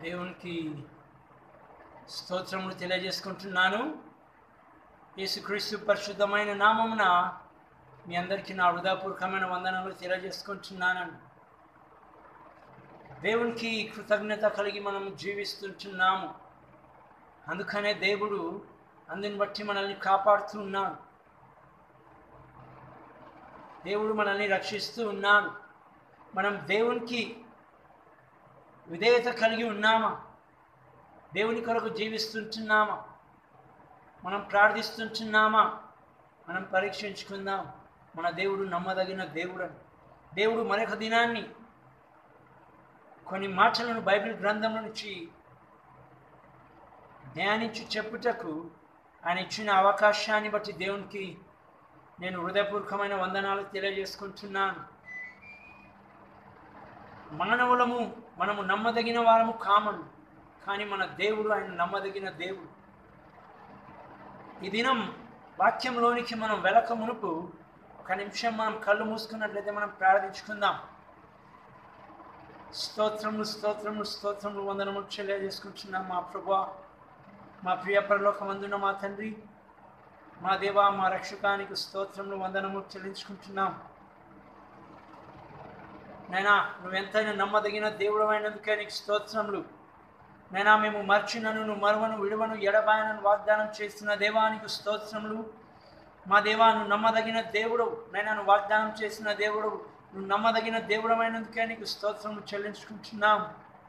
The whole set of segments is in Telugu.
దేవునికి స్తోత్రములు తెలియజేసుకుంటున్నాను యేసుక్రీస్తు పరిశుద్ధమైన నామమున మీ అందరికీ నా హృదయపూర్వకమైన వందనలు తెలియజేసుకుంటున్నాను దేవునికి కృతజ్ఞత కలిగి మనం జీవిస్తుంటున్నాము అందుకనే దేవుడు అందుని బట్టి మనల్ని కాపాడుతూ ఉన్నాడు దేవుడు మనల్ని రక్షిస్తూ ఉన్నాడు మనం దేవునికి విధేయత కలిగి ఉన్నామా దేవుని కొరకు జీవిస్తుంటున్నామా మనం ప్రార్థిస్తుంటున్నామా మనం పరీక్షించుకుందాం మన దేవుడు నమ్మదగిన దేవుడని దేవుడు మరొక దినాన్ని కొన్ని మాటలను బైబిల్ గ్రంథం నుంచి ధ్యానించి చెప్పుటకు ఆయన ఇచ్చిన అవకాశాన్ని బట్టి దేవునికి నేను హృదయపూర్వకమైన వందనాలు తెలియజేసుకుంటున్నాను మానవులము మనము నమ్మదగిన వారము కామను కానీ మన దేవుడు ఆయన నమ్మదగిన దేవుడు ఈ దినం వాక్యంలోనికి మనం వెలక మునుపు ఒక నిమిషం మనం కళ్ళు మూసుకున్నట్లయితే మనం ప్రార్థించుకుందాం స్తోత్రములు స్తోత్రములు స్తోత్రములు వందనములు తెలియజేసుకుంటున్నాం మా ప్రభా మా ప్రియ పరలోకమందున మా తండ్రి మా దేవా మా రక్షకానికి స్తోత్రములు వందనములు చెల్లించుకుంటున్నాం నైనా నువ్వెంతైనా నమ్మదగిన దేవుడు అయినందుకే నీకు స్తోత్రములు నైనా మేము మర్చినను నువ్వు మరువను విడువను ఎడబాయనను వాగ్దానం చేస్తున్న దేవానికి స్తోత్రములు మా దేవా నువ్వు నమ్మదగిన దేవుడు నైనా నువ్వు వాగ్దానం చేసిన దేవుడు నువ్వు నమ్మదగిన దేవుడమైనందుకే నీకు స్తోత్రములు చెల్లించుకుంటున్నాం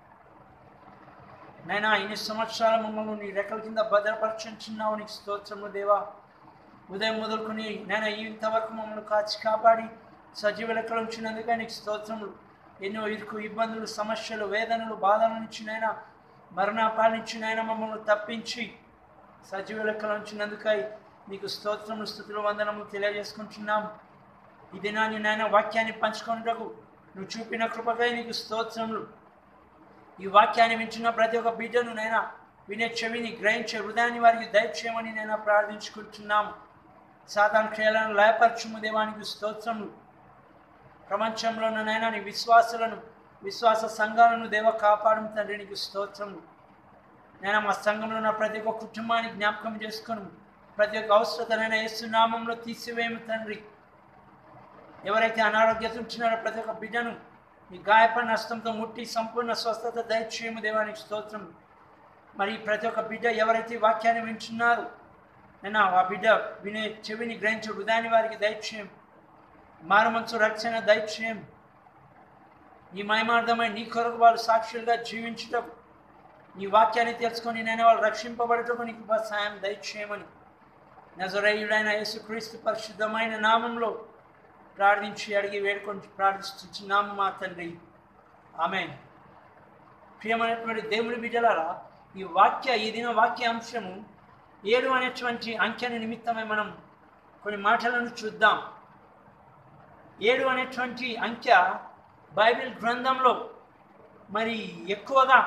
నైనా ఇన్ని సంవత్సరాల మమ్మల్ని నీ రెక్కల కింద భద్రపరచున్నావు నీకు స్తోత్రములు దేవా ఉదయం మొదలుకొని నేను ఇంతవరకు మమ్మల్ని కాచి కాపాడి సజీవ లెక్కలు ఉంచినందుకే నీకు స్తోత్రములు ఎన్నో ఇరుకు ఇబ్బందులు సమస్యలు వేదనలు బాధల నుంచి నైనా మరణాపాల నుంచి నైనా మమ్మల్ని తప్పించి సజీవ లెక్కలు ఉంచినందుకై నీకు స్తోత్రములు స్థుతులు వందనములు తెలియజేసుకుంటున్నాం ఈ దినాన్ని నాయన వాక్యాన్ని పంచుకొనుటకు నువ్వు చూపిన కృపకై నీకు స్తోత్రములు ఈ వాక్యాన్ని వింటున్న ప్రతి ఒక్క బిడ్డను నైనా వినే చెవిని గ్రహించే హృదయాన్ని వారికి దయచేయమని నేను ప్రార్థించుకుంటున్నాము సాధారణ క్రియలను లయపరచుము దేవానికి స్తోత్రములు ప్రపంచంలోనైనా నీ విశ్వాసులను విశ్వాస సంఘాలను దేవ కాపాడం తండ్రి నీకు స్తోత్రములు నేను మా సంఘంలో ఉన్న ప్రతి ఒక్క కుటుంబాన్ని జ్ఞాపకం చేసుకొని ప్రతి ఒక్క అవసరతనైనా యేసునామంలో తీసివేయము తండ్రి ఎవరైతే అనారోగ్యత ఉంటున్నారో ప్రతి ఒక్క బిడ్డను నీ గాయపడిన హస్తంతో ముట్టి సంపూర్ణ స్వస్థత దయచేయము దేవానికి స్తోత్రం మరి ప్రతి ఒక్క బిడ్డ ఎవరైతే ఈ వాక్యాన్ని వింటున్నారు నేను ఆ బిడ్డ వినే చెవిని గ్రహించే హృదయాన్ని వారికి దయచేయం మారుమంచు రక్షణ దయచేయం నీ మహిమార్థమై నీ కొరకు వాళ్ళు సాక్షులుగా జీవించుటకు నీ వాక్యాన్ని తెలుసుకొని నేను వాళ్ళు రక్షింపబడటకు నీకు సాయం దయచేయమని నజరేయుడైన యేసుక్రీస్తు పరిశుద్ధమైన నామంలో ప్రార్థించి అడిగి వేడుకొని ప్రార్థిస్తున్నాము మా తండ్రి ఆమె ప్రియమైనటువంటి దేవుని బిడ్డలారా ఈ వాక్య ఈ దిన వాక్య అంశము ఏడు అనేటువంటి అంకెని నిమిత్తమై మనం కొన్ని మాటలను చూద్దాం ఏడు అనేటువంటి అంకె బైబిల్ గ్రంథంలో మరి ఎక్కువగా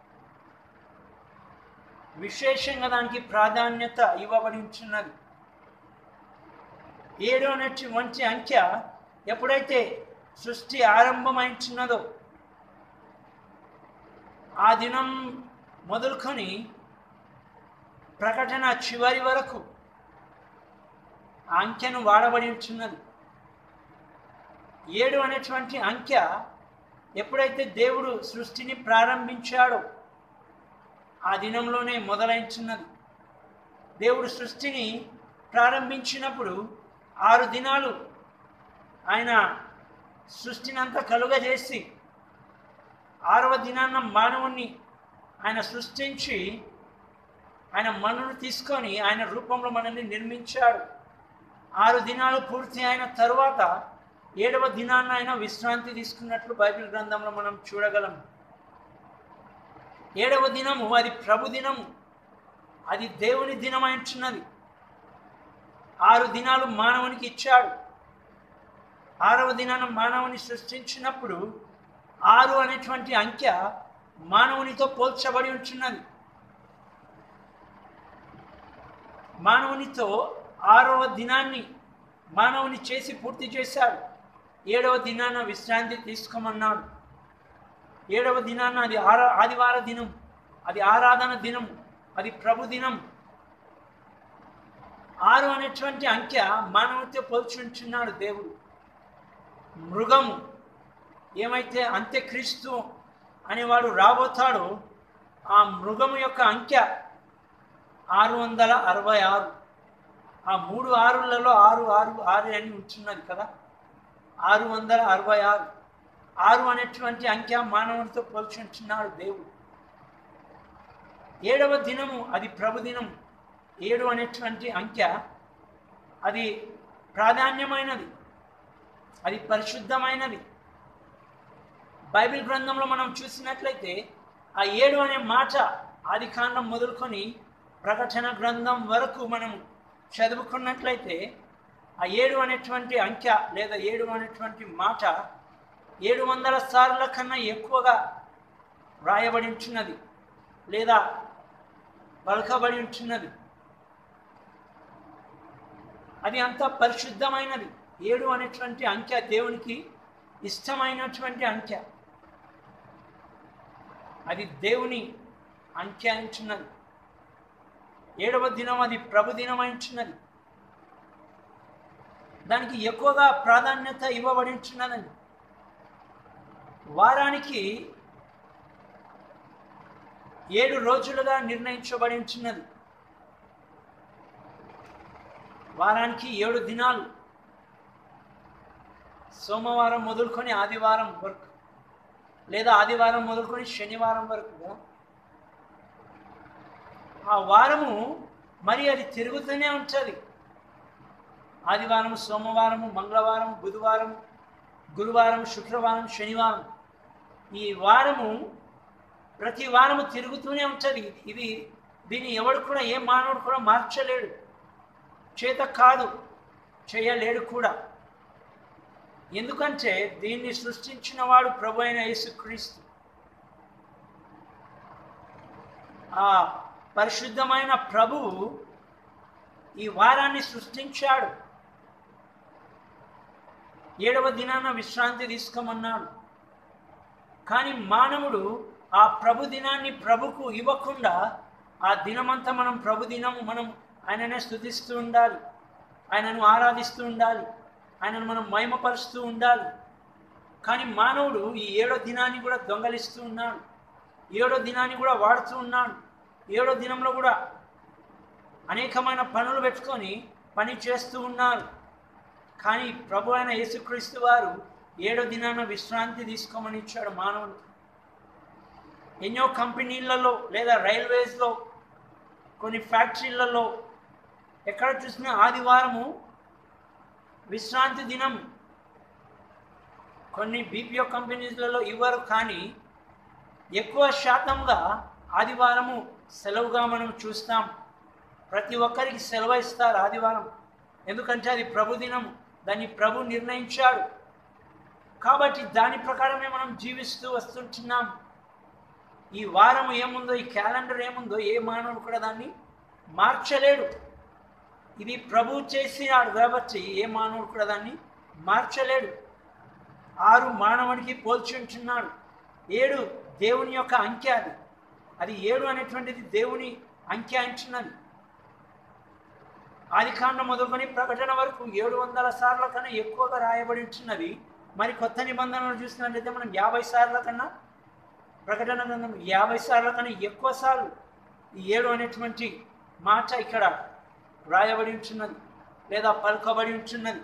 విశేషంగా దానికి ప్రాధాన్యత ఇవ్వబడి ఉంటున్నది ఏడు అనేటువంటి అంకె ఎప్పుడైతే సృష్టి ఆరంభమైంటున్నదో ఆ దినం మొదలుకొని ప్రకటన చివరి వరకు ఆ అంకెను వాడబడి ఉంటున్నది ఏడు అనేటువంటి అంకె ఎప్పుడైతే దేవుడు సృష్టిని ప్రారంభించాడో ఆ దినంలోనే మొదలైంచున్నది దేవుడు సృష్టిని ప్రారంభించినప్పుడు ఆరు దినాలు ఆయన సృష్టిని అంతా కలుగజేసి ఆరవ దినాన్న మానవుణ్ణి ఆయన సృష్టించి ఆయన మనును తీసుకొని ఆయన రూపంలో మనల్ని నిర్మించాడు ఆరు దినాలు పూర్తి అయిన తరువాత ఏడవ దినాన్న ఆయన విశ్రాంతి తీసుకున్నట్లు బైబిల్ గ్రంథంలో మనం చూడగలం ఏడవ దినము అది ప్రభు దినము అది దేవుని దినమైంటున్నది ఆరు దినాలు మానవునికి ఇచ్చాడు ఆరవ దినాన మానవుని సృష్టించినప్పుడు ఆరు అనేటువంటి అంకె మానవునితో పోల్చబడి ఉంటున్నది మానవునితో ఆరవ దినాన్ని మానవుని చేసి పూర్తి చేశాడు ఏడవ దినాన విశ్రాంతి తీసుకోమన్నాడు ఏడవ దినాన అది ఆర ఆదివార దినం అది ఆరాధన దినం అది ప్రభు దినం ఆరు అనేటువంటి అంకె మానవుడితో పోల్చుంటున్నాడు దేవుడు మృగము ఏమైతే అంత్యక్రీస్తు అనేవాడు రాబోతాడో ఆ మృగము యొక్క అంకె ఆరు వందల అరవై ఆరు ఆ మూడు ఆరులలో ఆరు ఆరు ఆరు అని ఉంటున్నది కదా ఆరు వందల అరవై ఆరు ఆరు అనేటువంటి అంకె మానవుడితో పోల్చుంటున్నాడు దేవుడు ఏడవ దినము అది ప్రభు దినం ఏడు అనేటువంటి అంకె అది ప్రాధాన్యమైనది అది పరిశుద్ధమైనది బైబిల్ గ్రంథంలో మనం చూసినట్లయితే ఆ ఏడు అనే మాట ఆది కాండం మొదలుకొని ప్రకటన గ్రంథం వరకు మనం చదువుకున్నట్లయితే ఆ ఏడు అనేటువంటి అంకె లేదా ఏడు అనేటువంటి మాట ఏడు వందల సార్ల కన్నా ఎక్కువగా వ్రాయబడి ఉంటున్నది లేదా పలకబడి ఉంటున్నది అది అంత పరిశుద్ధమైనది ఏడు అనేటువంటి అంకె దేవునికి ఇష్టమైనటువంటి అంకె అది దేవుని అంకె అంటున్నది ఏడవ దినం అది ప్రభు దినం అంటున్నది దానికి ఎక్కువగా ప్రాధాన్యత ఇవ్వబడి ఉంటున్నదండి వారానికి ఏడు రోజులుగా నిర్ణయించబడి ఉంటున్నది వారానికి ఏడు దినాలు సోమవారం మొదలుకొని ఆదివారం వరకు లేదా ఆదివారం మొదలుకొని శనివారం వరకు కదా. ఆ వారము మరి అది తిరుగుతూనే ఉంటుంది ఆదివారం సోమవారం మంగళవారం బుధవారం గురువారం శుక్రవారం శనివారం ఈ వారము ప్రతి వారము తిరుగుతూనే ఉంటుంది ఇది దీన్ని ఎవడు కూడా ఏ మానవుడు కూడా మార్చలేడు చేత కాదు చేయలేడు కూడా ఎందుకంటే దీన్ని సృష్టించిన వాడు ప్రభు అయిన యేసుక్రీస్తు ఆ పరిశుద్ధమైన ప్రభువు ఈ వారాన్ని సృష్టించాడు ఏడవ దినాన విశ్రాంతి తీసుకోమన్నాడు కానీ మానవుడు ఆ ప్రభు దినాన్ని ప్రభుకు ఇవ్వకుండా ఆ దినమంతా మనం ప్రభు దినము మనం ఆయననే స్థుతిస్తూ ఉండాలి ఆయనను ఆరాధిస్తూ ఉండాలి ఆయనను మనం మహిమపరుస్తూ ఉండాలి కానీ మానవుడు ఈ ఏడో దినాన్ని కూడా దొంగలిస్తూ ఉన్నాడు ఏడో దినాన్ని కూడా వాడుతూ ఉన్నాడు ఏడో దినంలో కూడా అనేకమైన పనులు పెట్టుకొని పని చేస్తూ ఉన్నారు కానీ ప్రభు అయిన యేసుక్రీస్తు వారు ఏడో దినాన విశ్రాంతి తీసుకోమని ఇచ్చాడు మానవుడికి ఎన్నో కంపెనీలలో లేదా రైల్వేస్లో కొన్ని ఫ్యాక్టరీలలో ఎక్కడ చూసినా ఆదివారము విశ్రాంతి దినం కొన్ని బీపీఓ కంపెనీస్లలో ఇవ్వరు కానీ ఎక్కువ శాతంగా ఆదివారము సెలవుగా మనం చూస్తాం ప్రతి ఒక్కరికి సెలవు ఇస్తారు ఆదివారం ఎందుకంటే అది ప్రభు దినం దాన్ని ప్రభు నిర్ణయించాడు కాబట్టి దాని ప్రకారమే మనం జీవిస్తూ వస్తుంటున్నాం ఈ వారం ఏముందో ఈ క్యాలెండర్ ఏముందో ఏ మానవుడు కూడా దాన్ని మార్చలేడు ఇది ప్రభు చేసినాడు కాబట్టి ఏ మానవుడు కూడా దాన్ని మార్చలేడు ఆరు మానవుడికి పోల్చి ఉంటున్నాడు ఏడు దేవుని యొక్క అంకె అది అది ఏడు అనేటువంటిది దేవుని అంకె అంటున్నది ఆది కాండం మొదలుకొని ప్రకటన వరకు ఏడు వందల సార్ల కన్నా ఎక్కువగా రాయబడి ఉంటున్నది మరి కొత్త నిబంధనలు చూసినట్లయితే మనం యాభై సార్ల కన్నా ప్రకటన గ్రంథం యాభై సార్ల కన్నా ఎక్కువ సార్లు ఈ ఏడు అనేటువంటి మాట ఇక్కడ రాయబడి ఉంటున్నది లేదా పలుకబడి ఉంటున్నది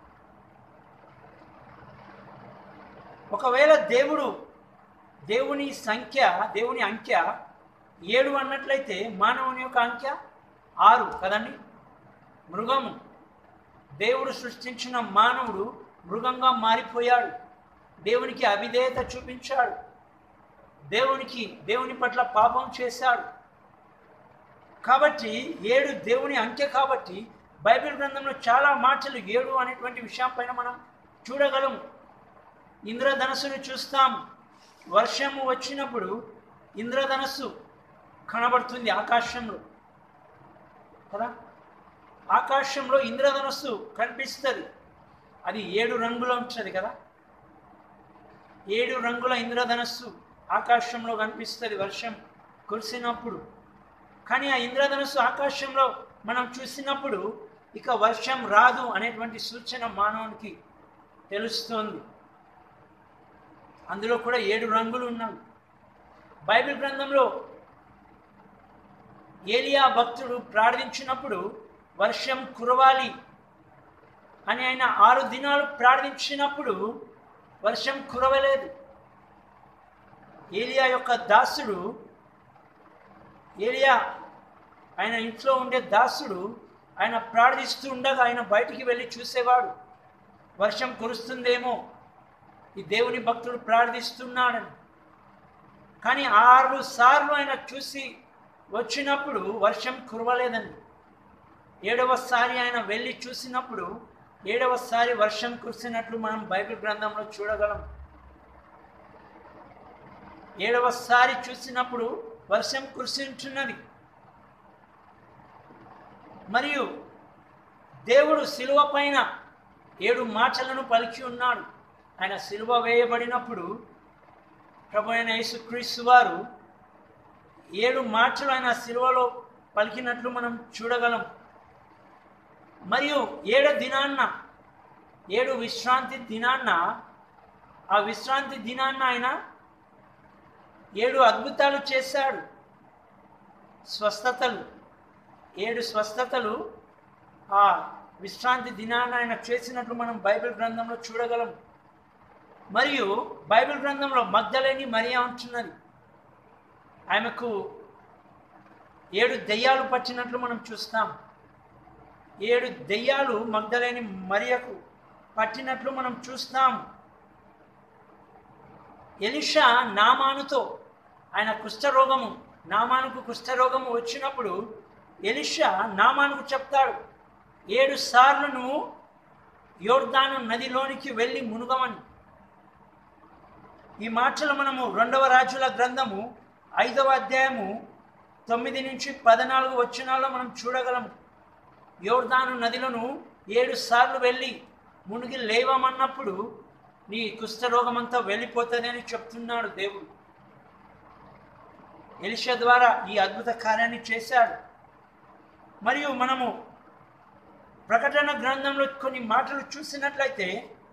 ఒకవేళ దేవుడు దేవుని సంఖ్య దేవుని అంకె ఏడు అన్నట్లయితే మానవుని యొక్క అంకె ఆరు కదండి మృగము దేవుడు సృష్టించిన మానవుడు మృగంగా మారిపోయాడు దేవునికి అవిధేయత చూపించాడు దేవునికి దేవుని పట్ల పాపం చేశాడు కాబట్టి ఏడు దేవుని అంకె కాబట్టి బైబిల్ గ్రంథంలో చాలా మాటలు ఏడు అనేటువంటి విషయం పైన మనం చూడగలము ఇంద్రధనస్సును చూస్తాం వర్షము వచ్చినప్పుడు ఇంద్రధనస్సు కనబడుతుంది ఆకాశంలో కదా ఆకాశంలో ఇంద్రధనస్సు కనిపిస్తుంది అది ఏడు రంగులో ఉంటుంది కదా ఏడు రంగుల ఇంద్రధనస్సు ఆకాశంలో కనిపిస్తుంది వర్షం కురిసినప్పుడు కానీ ఆ ఇంద్రధనుస్సు ఆకాశంలో మనం చూసినప్పుడు ఇక వర్షం రాదు అనేటువంటి సూచన మానవునికి తెలుస్తుంది అందులో కూడా ఏడు రంగులు ఉన్నవి బైబిల్ గ్రంథంలో ఏలియా భక్తుడు ప్రార్థించినప్పుడు వర్షం కురవాలి అని ఆయన ఆరు దినాలు ప్రార్థించినప్పుడు వర్షం కురవలేదు ఏలియా యొక్క దాసుడు ఏలియా ఆయన ఇంట్లో ఉండే దాసుడు ఆయన ప్రార్థిస్తూ ఉండగా ఆయన బయటికి వెళ్ళి చూసేవాడు వర్షం కురుస్తుందేమో ఈ దేవుని భక్తుడు ప్రార్థిస్తున్నాడని కానీ ఆరు సార్లు ఆయన చూసి వచ్చినప్పుడు వర్షం కురవలేదండి ఏడవసారి ఆయన వెళ్ళి చూసినప్పుడు ఏడవసారి వర్షం కురిసినట్లు మనం బైబిల్ గ్రంథంలో చూడగలం ఏడవసారి చూసినప్పుడు వర్షం కురిసింటున్నది మరియు దేవుడు శిలువ పైన ఏడు మాటలను పలికి ఉన్నాడు ఆయన శిలువ వేయబడినప్పుడు ప్రభు అయిన యేసుక్రీస్తు వారు ఏడు మాటలు ఆయన శిలువలో పలికినట్లు మనం చూడగలం మరియు ఏడు దినాన్న ఏడు విశ్రాంతి దినాన్న ఆ విశ్రాంతి దినాన్న ఆయన ఏడు అద్భుతాలు చేశాడు స్వస్థతలు ఏడు స్వస్థతలు ఆ విశ్రాంతి దినాన్ని ఆయన చేసినట్లు మనం బైబిల్ గ్రంథంలో చూడగలం మరియు బైబిల్ గ్రంథంలో మగ్ధలేని మరియా ఉంటున్నది ఆమెకు ఏడు దెయ్యాలు పట్టినట్లు మనం చూస్తాం ఏడు దెయ్యాలు మగ్ధలేని మరియకు పట్టినట్లు మనం చూస్తాం ఎలిషా నామానుతో ఆయన కుష్ఠరోగము నామానుకు కుష్ఠరోగము వచ్చినప్పుడు ఎలిషా నామానుకు చెప్తాడు ఏడు సార్లు నువ్వు యోర్దాను నదిలోనికి వెళ్ళి మునుగమని ఈ మాటలు మనము రెండవ రాజుల గ్రంథము ఐదవ అధ్యాయము తొమ్మిది నుంచి పద్నాలుగు వచ్చినాల్లో మనం చూడగలము యోర్దాను నదిలను ఏడు సార్లు వెళ్ళి మునిగి లేవమన్నప్పుడు నీ కుష్ఠరోగం అంతా వెళ్ళిపోతుందని చెప్తున్నాడు దేవుడు ఎలిషా ద్వారా ఈ అద్భుత కార్యాన్ని చేశాడు మరియు మనము ప్రకటన గ్రంథంలో కొన్ని మాటలు చూసినట్లయితే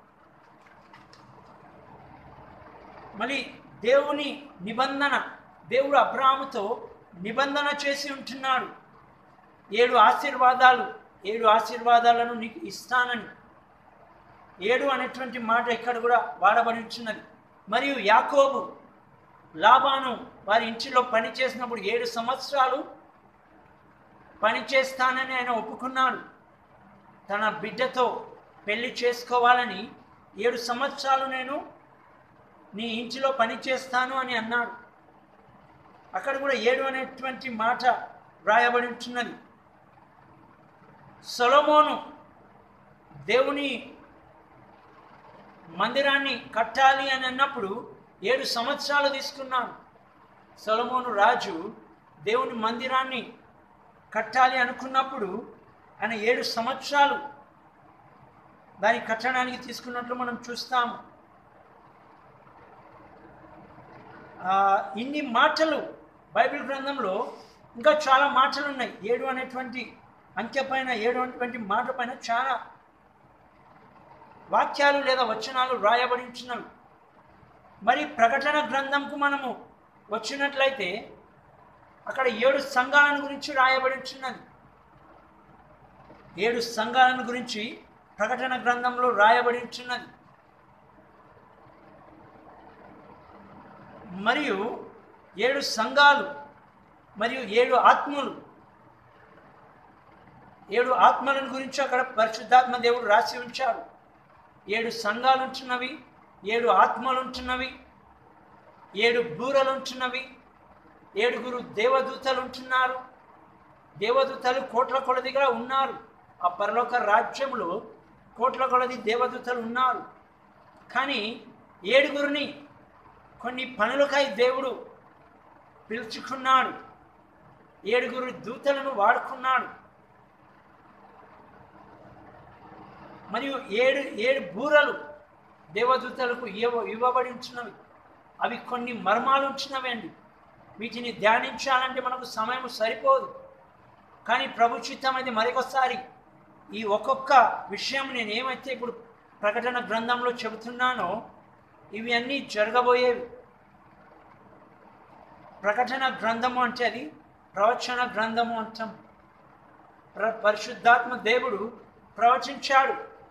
మళ్ళీ దేవుని నిబంధన దేవుడు అబ్రాహాముతో నిబంధన చేసి ఉంటున్నాడు ఏడు ఆశీర్వాదాలు ఏడు ఆశీర్వాదాలను నీకు ఇస్తానని ఏడు అనేటువంటి మాట ఇక్కడ కూడా వాడబడి ఉంటున్నది మరియు యాకోబు లాభాను వారి ఇంటిలో పని చేసినప్పుడు ఏడు సంవత్సరాలు పని చేస్తానని ఆయన ఒప్పుకున్నాడు తన బిడ్డతో పెళ్లి చేసుకోవాలని ఏడు సంవత్సరాలు నేను నీ ఇంటిలో పని చేస్తాను అని అన్నాడు అక్కడ కూడా ఏడు అనేటువంటి మాట వ్రాయబడి ఉంటున్నది సొలమోను దేవుని మందిరాన్ని కట్టాలి అని అన్నప్పుడు ఏడు సంవత్సరాలు తీసుకున్నాడు సొలమోను రాజు దేవుని మందిరాన్ని కట్టాలి అనుకున్నప్పుడు ఆయన ఏడు సంవత్సరాలు దాని కట్టడానికి తీసుకున్నట్లు మనం చూస్తాము ఆ, ఇన్ని మాటలు బైబిల్ గ్రంథంలో ఇంకా చాలా మాటలు ఉన్నాయి ఏడు అనేటువంటి అంకె పైన ఏడు అనేటువంటి మాట పైన చాలా వాక్యాలు లేదా వచనాలు రాయబడి ఉంటున్నవి మరి ప్రకటన గ్రంథంకు మనము వచ్చినట్లయితే అక్కడ ఏడు సంఘాలను గురించి రాయబడి ఉంటున్నది ఏడు సంఘాలను గురించి ప్రకటన గ్రంథంలో రాయబడి ఉంటున్నది మరియు ఏడు సంఘాలు మరియు ఏడు ఆత్మలు ఏడు ఆత్మలను గురించి అక్కడ పరిశుద్ధాత్మ దేవుడు రాసి ఉంచాడు ఏడు సంఘాలు ఉంటున్నవి ఏడు ఆత్మలు ఉంటున్నవి ఏడు బూరలు ఉంటున్నవి ఏడుగురు దేవదూతలు ఉంటున్నారు దేవదూతలు కోట్ల కొలదిగా ఉన్నారు ఆ పరలోక రాజ్యంలో కోట్ల కొలది దేవదూతలు ఉన్నారు కానీ ఏడుగురిని కొన్ని పనులకై దేవుడు పిలుచుకున్నాడు ఏడుగురు దూతలను వాడుకున్నాడు మరియు ఏడు ఏడు బూరలు దేవదూతలకు ఇవ్వ ఇవ్వబడి ఉంచినవి అవి కొన్ని మర్మాలు ఉంచినవి అండి వీటిని ధ్యానించాలంటే మనకు సమయం సరిపోదు కానీ ప్రభు చిత్తం అది మరొకసారి ఈ ఒక్కొక్క విషయం నేను ఏమైతే ఇప్పుడు ప్రకటన గ్రంథంలో చెబుతున్నానో ఇవి అన్నీ జరగబోయేవి ప్రకటన గ్రంథము అంటే అది ప్రవచన గ్రంథము అంటాం ప్ర పరిశుద్ధాత్మ దేవుడు ప్రవచించాడు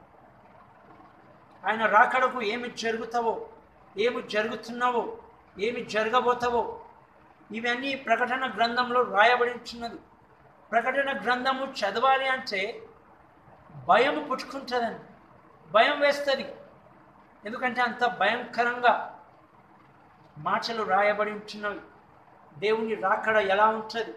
ఆయన రాకడకు ఏమి జరుగుతావో ఏమి జరుగుతున్నావో ఏమి జరగబోతావో ఇవన్నీ ప్రకటన గ్రంథంలో రాయబడి ఉంటున్నది ప్రకటన గ్రంథము చదవాలి అంటే భయం పుట్టుకుంటుందండి భయం వేస్తుంది ఎందుకంటే అంత భయంకరంగా మాటలు రాయబడి ఉంటున్నవి దేవుని రాకడ ఎలా ఉంటుంది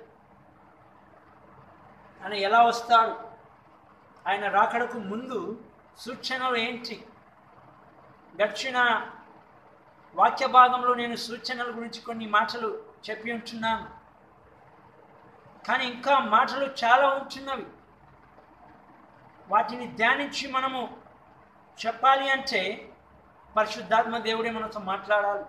ఆయన ఎలా వస్తాడు ఆయన రాకడకు ముందు సూచనలు ఏంటి గడిచిన వాక్య భాగంలో నేను సూచనల గురించి కొన్ని మాటలు చెప్పి ఉంటున్నాను కానీ ఇంకా మాటలు చాలా ఉంటున్నవి వాటిని ధ్యానించి మనము చెప్పాలి అంటే పరిశుద్ధాత్మ దేవుడే మనతో మాట్లాడాలి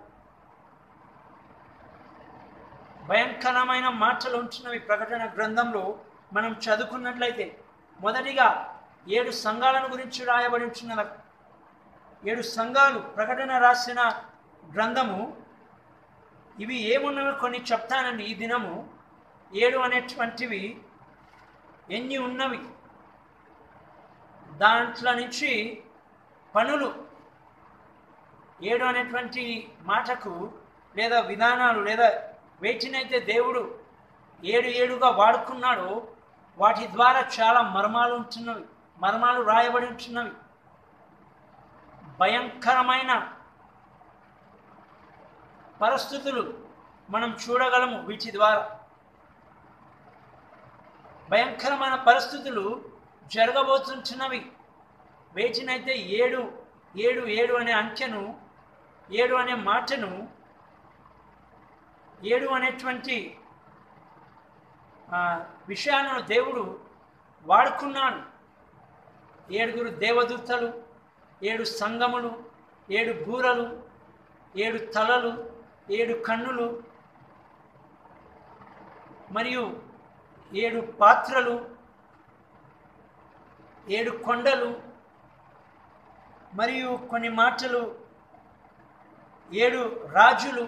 భయంకరమైన మాటలు ఉంటున్నవి ప్రకటన గ్రంథంలో మనం చదువుకున్నట్లయితే మొదటిగా ఏడు సంఘాలను గురించి రాయబడి ఉంటున్నది ఏడు సంఘాలు ప్రకటన రాసిన గ్రంథము ఇవి ఏమున్నవి కొన్ని చెప్తానండి ఈ దినము ఏడు అనేటువంటివి ఎన్ని ఉన్నవి దాంట్లో నుంచి పనులు ఏడు అనేటువంటి మాటకు లేదా విధానాలు లేదా వేటినైతే దేవుడు ఏడు ఏడుగా వాడుకున్నాడో వాటి ద్వారా చాలా మర్మాలు ఉంటున్నవి మర్మాలు రాయబడి ఉంటున్నవి భయంకరమైన పరిస్థితులు మనం చూడగలము వీటి ద్వారా భయంకరమైన పరిస్థితులు జరగబోతుంటున్నవి వేటినైతే ఏడు ఏడు ఏడు అనే అంకెను ఏడు అనే మాటను ఏడు అనేటువంటి విషయాలను దేవుడు వాడుకున్నాడు ఏడుగురు దేవదూతలు ఏడు సంగములు ఏడు బూరలు ఏడు తలలు ఏడు కన్నులు మరియు ఏడు పాత్రలు ఏడు కొండలు మరియు కొన్ని మాటలు ఏడు రాజులు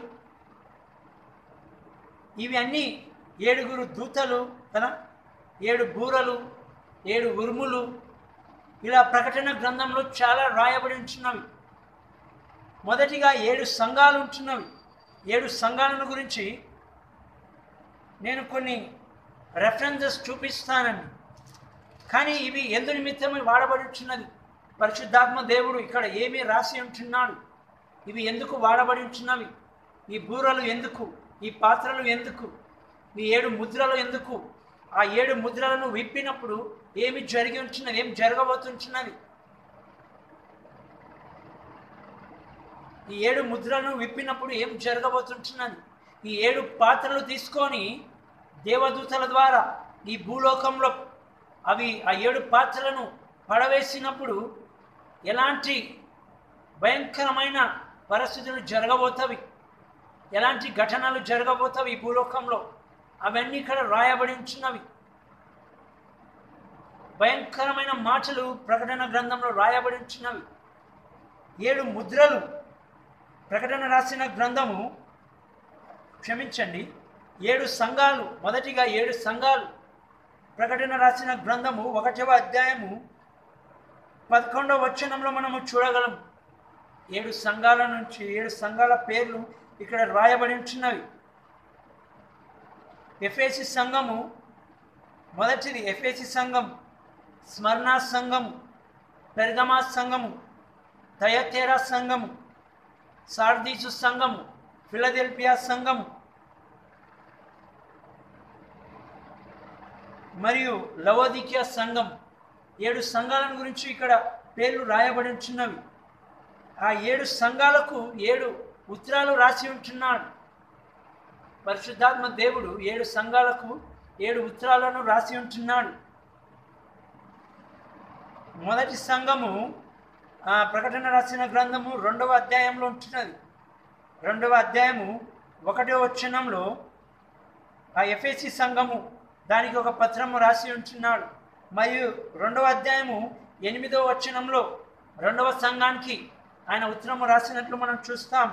ఇవి అన్నీ ఏడుగురు దూతలు కదా ఏడు బూరలు ఏడు ఉరుములు ఇలా ప్రకటన గ్రంథంలో చాలా రాయబడి ఉంటున్నవి మొదటిగా ఏడు సంఘాలు ఉంటున్నవి ఏడు సంఘాలను గురించి నేను కొన్ని రెఫరెన్సెస్ చూపిస్తానండి కానీ ఇవి ఎందు నిమిత్తమై వాడబడి ఉంటున్నది పరిశుద్ధాత్మ దేవుడు ఇక్కడ ఏమీ రాసి ఉంటున్నాడు ఇవి ఎందుకు వాడబడి ఉంటున్నవి ఈ బూరలు ఎందుకు ఈ పాత్రలు ఎందుకు ఈ ఏడు ముద్రలు ఎందుకు ఆ ఏడు ముద్రలను విప్పినప్పుడు ఏమి జరిగి ఉంటున్నది ఏం జరగబోతుంటున్నది ఈ ఏడు ముద్రలను విప్పినప్పుడు ఏం జరగబోతుంటున్నది ఈ ఏడు పాత్రలు తీసుకొని దేవదూతల ద్వారా ఈ భూలోకంలో అవి ఆ ఏడు పాత్రలను పడవేసినప్పుడు ఎలాంటి భయంకరమైన పరిస్థితులు జరగబోతవి ఎలాంటి ఘటనలు జరగబోతవి ఈ భూలోకంలో అవన్నీ ఇక్కడ రాయబడి ఉంచున్నవి భయంకరమైన మాటలు ప్రకటన గ్రంథంలో రాయబడి ఉంచున్నవి ఏడు ముద్రలు ప్రకటన రాసిన గ్రంథము క్షమించండి ఏడు సంఘాలు మొదటిగా ఏడు సంఘాలు ప్రకటన రాసిన గ్రంథము ఒకటవ అధ్యాయము పదకొండవ వచనంలో మనము చూడగలం ఏడు సంఘాల నుంచి ఏడు సంఘాల పేర్లు ఇక్కడ రాయబడి ఉంటున్నవి ఎఫేసి సంఘము మొదటిది ఎఫేసి సంఘం స్మరణా సంఘము పెర్గమా సంఘము తయతేరా సంఘము సార్దీసు సంఘము ఫిలదెల్ఫియా సంఘము మరియు లవోదికియా సంఘం ఏడు సంఘాలను గురించి ఇక్కడ పేర్లు రాయబడి ఉంటున్నవి ఆ ఏడు సంఘాలకు ఏడు ఉత్తరాలు రాసి ఉంటున్నాడు పరిశుద్ధాత్మ దేవుడు ఏడు సంఘాలకు ఏడు ఉత్తరాలను రాసి ఉంటున్నాడు మొదటి సంఘము ఆ, ప్రకటన రాసిన గ్రంథము రెండవ అధ్యాయంలో ఉంటున్నది రెండవ అధ్యాయము ఒకటో వచనంలో ఆ ఎఫ్ఎసి సంఘము దానికి ఒక పత్రము రాసి ఉంటున్నాడు మరియు రెండవ అధ్యాయము ఎనిమిదవ వచనంలో రెండవ సంఘానికి ఆయన ఉత్తరము రాసినట్లు మనం చూస్తాం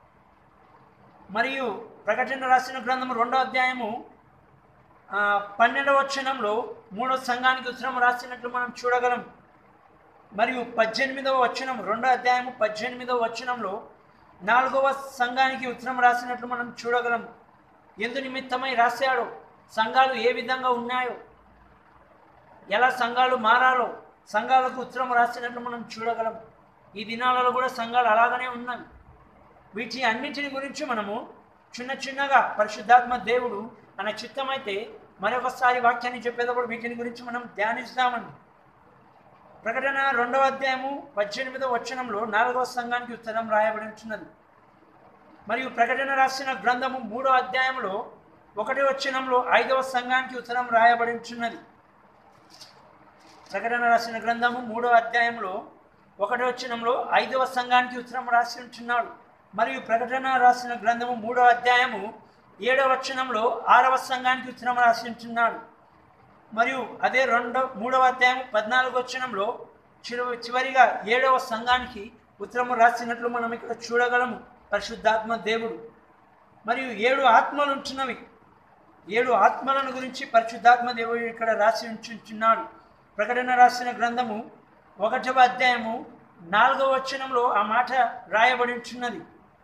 మరియు ప్రకటన రాసిన గ్రంథము రెండవ అధ్యాయము ఆ, పన్నెండవ వచనంలో మూడవ సంఘానికి ఉత్తరం రాసినట్లు మనం చూడగలం మరియు పద్దెనిమిదవ వచనం రెండో అధ్యాయము పద్దెనిమిదవ వచనంలో నాలుగవ సంఘానికి ఉత్తరం రాసినట్లు మనం చూడగలం ఎందు నిమిత్తమై రాశాడో సంఘాలు ఏ విధంగా ఉన్నాయో ఎలా సంఘాలు మారాలో సంఘాలకు ఉత్తరం రాసినట్లు మనం చూడగలం ఈ దినాలలో కూడా సంఘాలు అలాగనే ఉన్నాయి వీటి అన్నింటిని గురించి మనము చిన్న చిన్నగా పరిశుద్ధాత్మ దేవుడు మన చిత్తమైతే మరొకసారి వాక్యాన్ని చెప్పేటప్పుడు వీటిని గురించి మనం ధ్యానిస్తామండి ప్రకటన రెండవ అధ్యాయము పద్దెనిమిదవ వచనంలో నాలుగవ సంఘానికి ఉత్తరం రాయబడి ఉంటున్నది మరియు ప్రకటన రాసిన గ్రంథము మూడో అధ్యాయంలో ఒకటి వచనంలో ఐదవ సంఘానికి ఉత్తరం రాయబడి ఉంటున్నది ప్రకటన రాసిన గ్రంథము మూడో అధ్యాయంలో ఒకటి వచనంలో ఐదవ సంఘానికి ఉత్తరం రాసి ఉంటున్నాడు మరియు ప్రకటన రాసిన గ్రంథము మూడో అధ్యాయము ఏడవ వచనంలో ఆరవ సంఘానికి ఉత్తరం రాసి ఉంటున్నాడు మరియు అదే రెండవ మూడవ అధ్యాయం పద్నాలుగు వచనంలో చివ- చివరిగా ఏడవ సంఘానికి ఉత్తరము రాసినట్లు మనం ఇక్కడ చూడగలము పరిశుద్ధాత్మ దేవుడు మరియు ఏడు ఆత్మలు ఉంటున్నవి ఏడు ఆత్మలను గురించి పరిశుద్ధాత్మ దేవుడు ఇక్కడ రాసి ఉంచుచున్నాడు ప్రకటన రాసిన గ్రంథము ఒకటవ అధ్యాయము నాలుగవ వచనంలో ఆ మాట రాయబడి ఉంటున్నది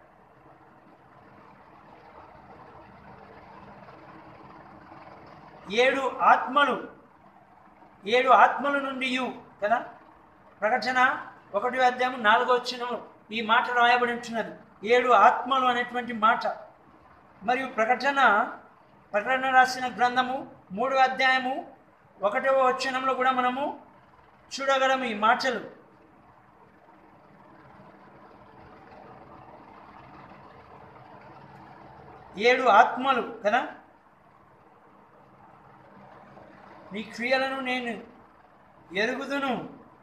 ఏడు ఆత్మలు ఏడు ఆత్మల నుండి కదా ప్రకటన ఒకటి అధ్యాయం నాలుగో వచ్చిన ఈ మాట రాయబడి ఉంటున్నది ఏడు ఆత్మలు అనేటువంటి మాట మరియు ప్రకటన ప్రకటన రాసిన గ్రంథము మూడో అధ్యాయము ఒకటవ వచనంలో కూడా మనము చూడగలము ఈ మాటలు ఏడు ఆత్మలు కదా నీ క్రియలను నేను ఎరుగుదును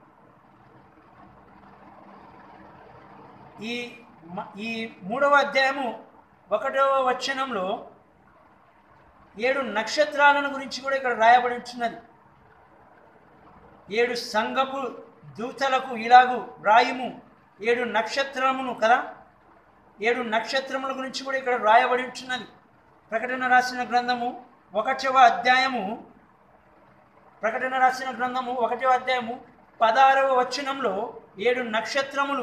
ఈ మ- ఈ మూడవ అధ్యాయము ఒకటవ వచనంలో ఏడు నక్షత్రాలను గురించి కూడా ఇక్కడ రాయబడి ఉంటున్నది ఏడు సంఘపు దూతలకు ఇలాగు రాయుము ఏడు నక్షత్రమును కదా ఏడు నక్షత్రముల గురించి కూడా ఇక్కడ రాయబడి ఉంటున్నది ప్రకటన రాసిన గ్రంథము ఒకటవ అధ్యాయము ప్రకటన రాసిన గ్రంథము ఒకటవ అధ్యాయము పదహారవ వచనంలో ఏడు నక్షత్రములు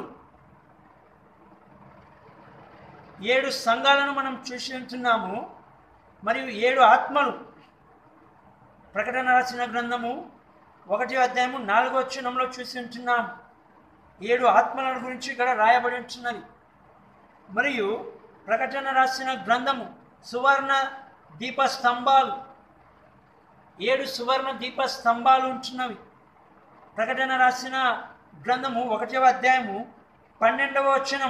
ఏడు సంఘాలను మనం చూసి ఉంటున్నాము మరియు ఏడు ఆత్మలు ప్రకటన రాసిన గ్రంథము ఒకటి అధ్యాయము నాలుగో వచనంలో చూసి ఉంటున్నాం ఏడు ఆత్మల గురించి ఇక్కడ రాయబడి ఉంటున్నది మరియు ప్రకటన రాసిన గ్రంథము సువర్ణ దీప స్తంభాలు ఏడు సువర్ణ దీప స్తంభాలు ఉంటున్నవి ప్రకటన రాసిన గ్రంథము ఒకటవ అధ్యాయము పన్నెండవ వచనం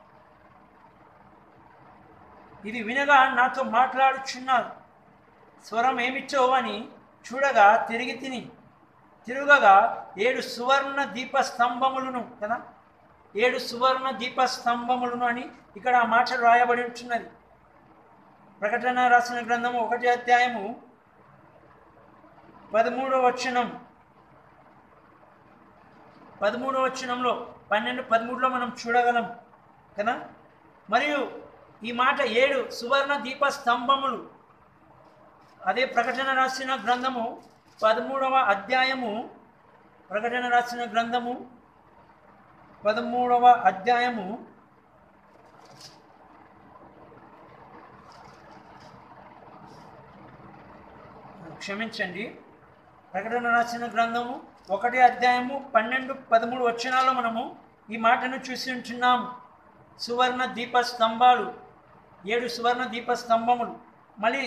ఇది వినగా నాతో మాట్లాడుచున్నారు స్వరం ఏమిచ్చో అని చూడగా తిరిగి తిని తిరుగగా ఏడు సువర్ణ దీప స్తంభములను కదా ఏడు సువర్ణ దీప స్తంభములను అని ఇక్కడ ఆ మాట రాయబడి ఉంటున్నది ప్రకటన రాసిన గ్రంథము ఒకటి అధ్యాయము పదమూడవ వచనం పదమూడవ వచనంలో పన్నెండు పదమూడులో మనం చూడగలం కదా మరియు ఈ మాట ఏడు సువర్ణ దీప స్తంభములు అదే ప్రకటన రాసిన గ్రంథము పదమూడవ అధ్యాయము ప్రకటన రాసిన గ్రంథము పదమూడవ అధ్యాయము క్షమించండి ప్రకటన రాసిన గ్రంథము ఒకటి అధ్యాయము పన్నెండు పదమూడు వచనాల్లో మనము ఈ మాటను చూసి ఉంటున్నాము సువర్ణ దీప స్తంభాలు ఏడు సువర్ణ దీప స్తంభములు మళ్ళీ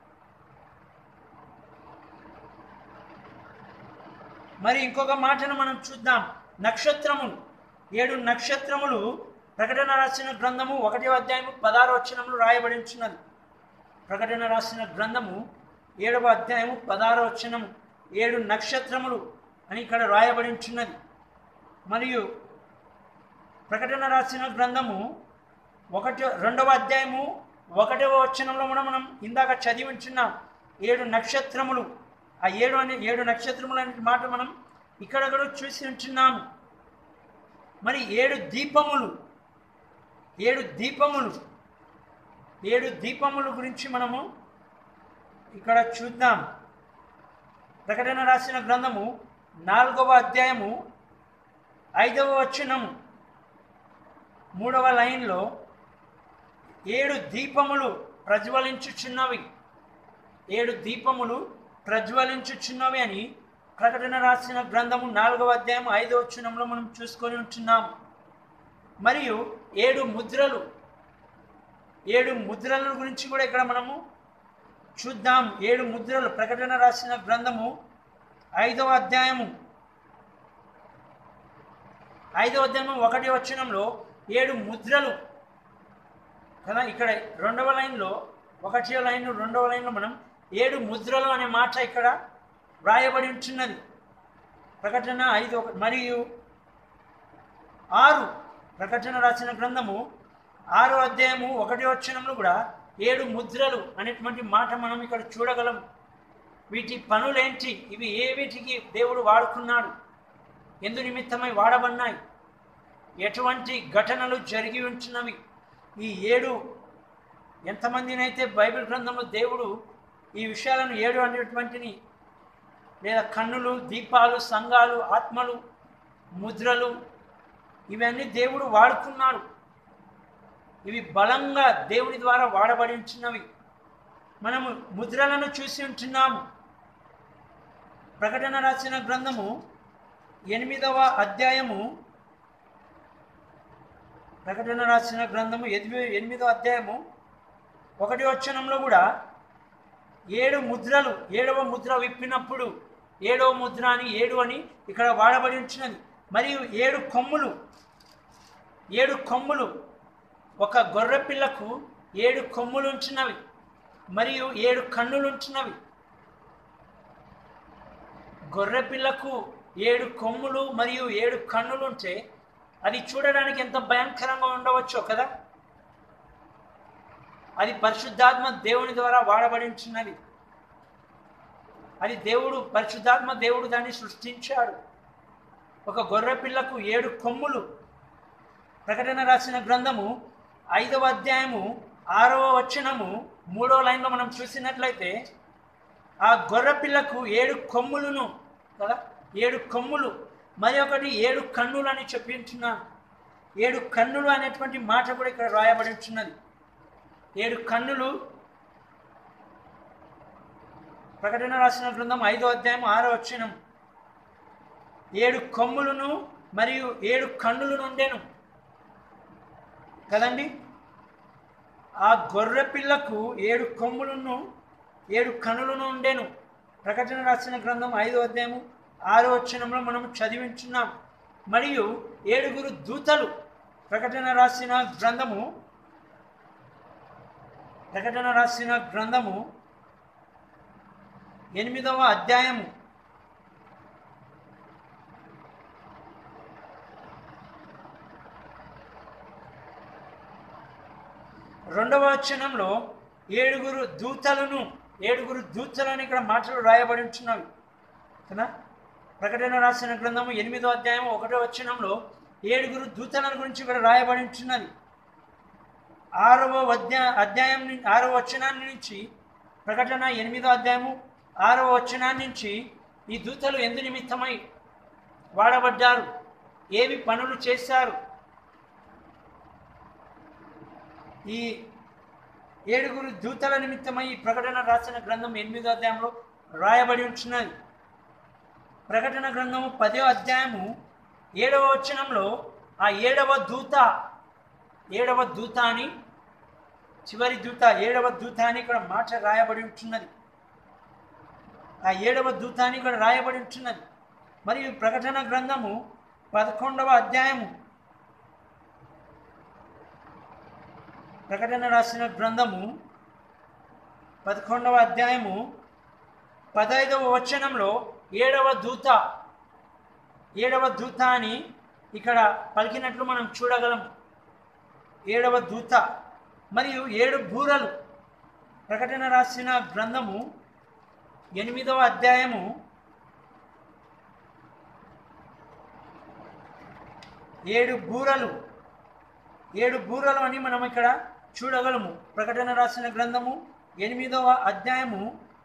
మరి ఇంకొక మాటను మనం చూద్దాం నక్షత్రములు ఏడు నక్షత్రములు ప్రకటన రాసిన గ్రంథము ఒకటి అధ్యాయము పదహారు వచనములు రాయబడి ఉంచున్నది ప్రకటన రాసిన గ్రంథము ఏడవ అధ్యాయము పదహారు వచనము ఏడు నక్షత్రములు అని ఇక్కడ రాయబడి ఉంచున్నది మరియు ప్రకటన రాసిన గ్రంథము ఒకటి రెండవ అధ్యాయము ఒకటవ వచనంలో కూడా మనం ఇందాక చదివి ఉంచున్నాం ఏడు నక్షత్రములు ఆ ఏడు అనే ఏడు నక్షత్రములు అనే మాట మనం ఇక్కడ కూడా చూసి ఉంచున్నాము మరి ఏడు దీపములు ఏడు దీపములు ఏడు దీపముల గురించి మనము ఇక్కడ చూద్దాం ప్రకటన రాసిన గ్రంథము నాలుగవ అధ్యాయము ఐదవ వచనము మూడవ లైన్లో ఏడు దీపములు ప్రజ్వలించుచున్నవి ఏడు దీపములు ప్రజ్వలించుచున్నవి అని ప్రకటన రాసిన గ్రంథము నాలుగవ అధ్యాయం ఐదవ వచనంలో మనం చూసుకొని ఉంటున్నాము మరియు ఏడు ముద్రలు ఏడు ముద్రల గురించి కూడా ఇక్కడ మనము చూద్దాం ఏడు ముద్రలు ప్రకటన రాసిన గ్రంథము ఐదవ అధ్యాయము ఐదవ అధ్యాయము ఒకటి వచనంలో ఏడు ముద్రలు కదా ఇక్కడ రెండవ లైన్లో ఒకటి లైన్ రెండవ లైన్లో మనం ఏడు ముద్రలు అనే మాట ఇక్కడ వ్రాయబడి ఉంటున్నది ప్రకటన ఐదు ఒక మరియు ఆరు ప్రకటన రాసిన గ్రంథము ఆరో అధ్యాయము ఒకటి వచనంలో కూడా ఏడు ముద్రలు అనేటువంటి మాట మనం ఇక్కడ చూడగలం వీటి పనులేంటి ఇవి ఏ వీటికి దేవుడు వాడుకున్నాడు ఎందు నిమిత్తమై వాడబడినాయి ఎటువంటి ఘటనలు జరిగి ఉంటున్నవి ఈ ఏడు ఎంతమందినైతే బైబిల్ గ్రంథంలో దేవుడు ఈ విషయాలను ఏడు అనేటువంటిని లేదా కన్నులు దీపాలు సంఘాలు ఆత్మలు ముద్రలు ఇవన్నీ దేవుడు వాడుకున్నాడు ఇవి బలంగా దేవుని ద్వారా వాడబడి ఉంటున్నవి మనము ముద్రలను చూసి ఉంటున్నాము ప్రకటన రాసిన గ్రంథము ఎనిమిదవ అధ్యాయము ప్రకటన రాసిన గ్రంథము ఎనిమిది ఎనిమిదవ అధ్యాయము ఒకటి వచనంలో కూడా ఏడు ముద్రలు ఏడవ ముద్ర విప్పినప్పుడు ఏడవ ముద్ర అని ఏడు అని ఇక్కడ వాడబడి ఉంచినది మరియు ఏడు కొమ్ములు ఏడు కొమ్ములు ఒక గొర్రె పిల్లకు ఏడు కొమ్ములు ఉంచినవి మరియు ఏడు కన్నులు ఉంచినవి గొర్రె పిల్లకు ఏడు కొమ్ములు మరియు ఏడు కన్నులు ఉంటే అది చూడడానికి ఎంత భయంకరంగా ఉండవచ్చో కదా అది పరిశుద్ధాత్మ దేవుని ద్వారా వాడబడి ఉంటున్నది అది దేవుడు పరిశుద్ధాత్మ దేవుడు దాన్ని సృష్టించాడు ఒక గొర్రె పిల్లకు ఏడు కొమ్ములు ప్రకటన రాసిన గ్రంథము ఐదవ అధ్యాయము ఆరవ వచనము మూడవ లైన్లో మనం చూసినట్లయితే ఆ గొర్రె పిల్లకు ఏడు కొమ్ములను కదా ఏడు కొమ్ములు మరి ఒకటి ఏడు కన్నులు అని చెప్పించున్నాను ఏడు కన్నులు అనేటువంటి మాట కూడా ఇక్కడ రాయబడి ఉంటున్నది ఏడు కన్నులు ప్రకటన రాసిన గ్రంథం ఐదో అధ్యాయం ఆరో వచ్చినం ఏడు కొమ్ములను మరియు ఏడు కన్నులు ఉండేను కదండి ఆ గొర్రె పిల్లకు ఏడు కొమ్ములను ఏడు కనులను ఉండేను ప్రకటన రాసిన గ్రంథం ఐదో అధ్యాయము ఆరో వచనంలో మనం చదివించున్నాం మరియు ఏడుగురు దూతలు ప్రకటన రాసిన గ్రంథము ప్రకటన రాసిన గ్రంథము ఎనిమిదవ అధ్యాయము రెండవ వచనంలో ఏడుగురు దూతలను ఏడుగురు దూతలను ఇక్కడ మాటలు రాయబడి ఉంటున్నవి కదా ప్రకటన రాసిన గ్రంథము ఎనిమిదో అధ్యాయం ఒకటో వచనంలో ఏడుగురు దూతల గురించి ఇక్కడ రాయబడి ఉంటున్నది ఆరవ అధ్యాయ అధ్యాయం ను- ఆరవ వచనాన్ని నుంచి ప్రకటన ఎనిమిదో అధ్యాయము ఆరవ వచనాన్ని నుంచి ఈ దూతలు ఎందు నిమిత్తమై వాడబడ్డారు ఏవి పనులు చేశారు ఈ ఏడుగురు దూతల నిమిత్తమై ఈ ప్రకటన రాసిన గ్రంథం ఎనిమిదో అధ్యాయంలో రాయబడి ఉంటున్నది ప్రకటన గ్రంథము పదో అధ్యాయము ఏడవ వచనంలో ఆ ఏడవ దూత ఏడవ దూత అని చివరి దూత ఏడవ దూత అని ఇక్కడ మాట రాయబడి ఉంటున్నది ఆ ఏడవ దూత అని ఇక్కడ రాయబడి ఉంటున్నది మరియు ప్రకటన గ్రంథము పదకొండవ అధ్యాయము ప్రకటన రాసిన గ్రంథము పదకొండవ అధ్యాయము పదైదవ వచనంలో ఏడవ దూత ఏడవ దూత అని ఇక్కడ పలికినట్లు మనం చూడగలం ఏడవ దూత మరియు ఏడు బూరలు ప్రకటన రాసిన గ్రంథము ఎనిమిదవ అధ్యాయము ఏడు బూరలు ఏడు బూరలు అని మనం ఇక్కడ చూడగలము ప్రకటన రాసిన గ్రంథము ఎనిమిదవ అధ్యాయము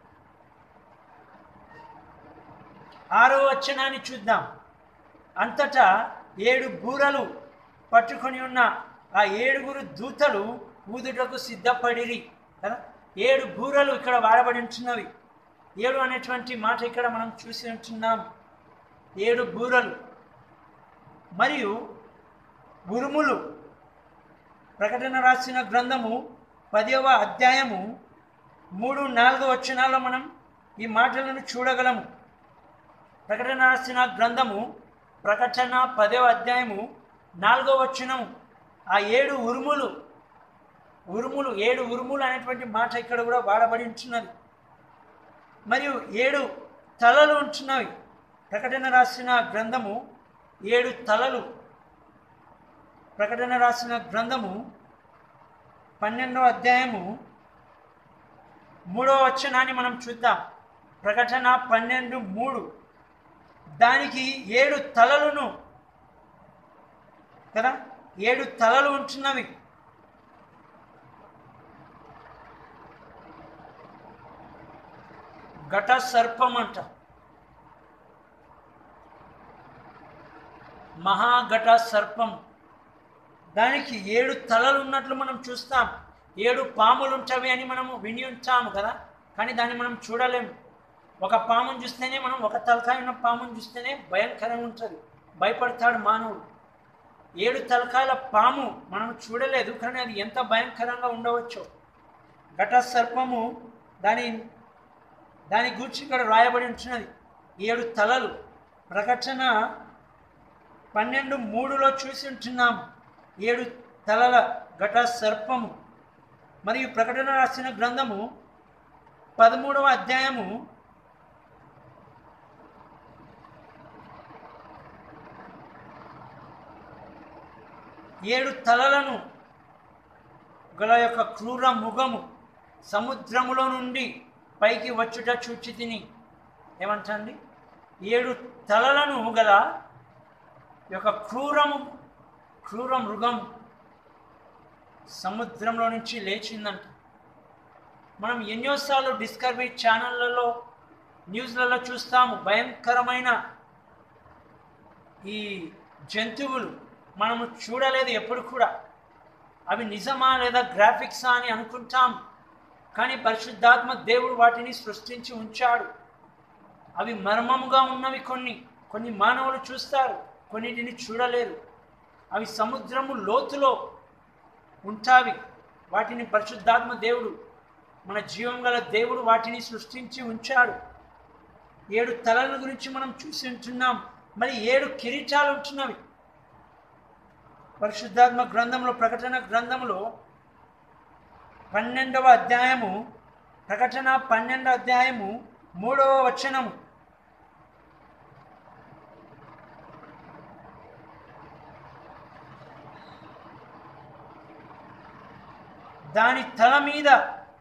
ఆరో వచనాన్ని చూద్దాం అంతటా ఏడు బూరలు పట్టుకొని ఉన్న ఆ ఏడుగురు దూతలు ఊదుటకు సిద్ధపడిరి కదా ఏడు బూరలు ఇక్కడ వాడబడి ఉంటున్నవి ఏడు అనేటువంటి మాట ఇక్కడ మనం చూసి ఉంటున్నాం ఏడు బూరలు మరియు ఉరుములు ప్రకటన రాసిన గ్రంథము పదవ అధ్యాయము మూడు నాలుగు వచనాల్లో మనం ఈ మాటలను చూడగలము ప్రకటన రాసిన గ్రంథము ప్రకటన పదవ అధ్యాయము నాలుగో వచనము ఆ ఏడు ఉరుములు ఉరుములు ఏడు ఉరుములు అనేటువంటి మాట ఇక్కడ కూడా వాడబడి ఉంటున్నది మరియు ఏడు తలలు ఉంటున్నవి ప్రకటన రాసిన గ్రంథము ఏడు తలలు ప్రకటన రాసిన గ్రంథము పన్నెండవ అధ్యాయము మూడవ వచనాన్ని మనం చూద్దాం ప్రకటన పన్నెండు మూడు దానికి ఏడు తలలను కదా ఏడు తలలు ఉంటున్నవి ఘట సర్పం అంట మహాఘట సర్పం దానికి ఏడు తలలు ఉన్నట్లు మనం చూస్తాం ఏడు పాములు ఉంటవి అని మనము విని ఉంచాము కదా కానీ దాన్ని మనం చూడలేము ఒక పామును చూస్తేనే మనం ఒక తలకాయ ఉన్న పామును చూస్తేనే భయంకరంగా ఉంటుంది భయపడతాడు మానవుడు ఏడు తలకాయల పాము మనం చూడలేదు కానీ అది ఎంత భయంకరంగా ఉండవచ్చో ఘట సర్పము దాని దాని గురించి ఇక్కడ రాయబడి ఉంటున్నది ఏడు తలలు ప్రకటన పన్నెండు మూడులో చూసి ఉంటున్నాం ఏడు తలల ఘట సర్పము మరియు ప్రకటన రాసిన గ్రంథము పదమూడవ అధ్యాయము ఏడు తలలను గల యొక్క క్రూర ముఖము సముద్రములో నుండి పైకి వచ్చుట చూచి తిని ఏమంటండి ఏడు తలలను గల యొక్క క్రూరము క్రూర మృగం సముద్రంలో నుంచి లేచిందంట మనం ఎన్నోసార్లు డిస్కవరీ ఛానళ్ళలో న్యూస్లలో చూస్తాము భయంకరమైన ఈ జంతువులు మనము చూడలేదు ఎప్పుడు కూడా అవి నిజమా లేదా గ్రాఫిక్సా అని అనుకుంటాం కానీ పరిశుద్ధాత్మ దేవుడు వాటిని సృష్టించి ఉంచాడు అవి మర్మముగా ఉన్నవి కొన్ని కొన్ని మానవులు చూస్తారు కొన్నిటిని చూడలేరు అవి సముద్రము లోతులో ఉంటావి వాటిని పరిశుద్ధాత్మ దేవుడు మన జీవం గల దేవుడు వాటిని సృష్టించి ఉంచాడు ఏడు తలల గురించి మనం చూసి ఉంటున్నాం మరి ఏడు కిరీటాలు ఉంటున్నవి పరిశుద్ధాత్మ గ్రంథంలో ప్రకటన గ్రంథంలో పన్నెండవ అధ్యాయము ప్రకటన పన్నెండవ అధ్యాయము మూడవ వచనము దాని తల మీద